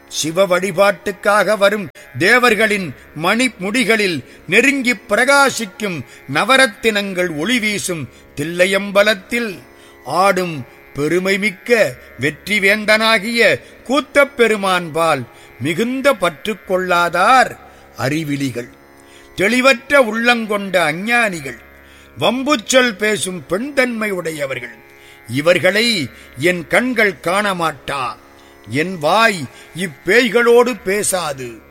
சிவ வழிபாட்டுக்காக வரும் தேவர்களின் மணிமுடிகளில் நெருங்கிப் பிரகாசிக்கும் நவரத்தினங்கள் ஒளி வீசும் தில்லையம்பலத்தில் ஆடும் பெருமைமிக்க வெற்றிவேந்தனாகிய கூத்தப் பெருமான்பால் மிகுந்த பற்று கொள்ளாதார் அறிவிலிகள் தெளிவற்ற உள்ளங்கொண்ட அஞ்ஞானிகள் வம்புச்சொல் பேசும் பெண்தன்மை உடையவர்கள் இவர்களை என் கண்கள் காணமாட்டா என் வாய் இப்பேய்களோடு பேசாது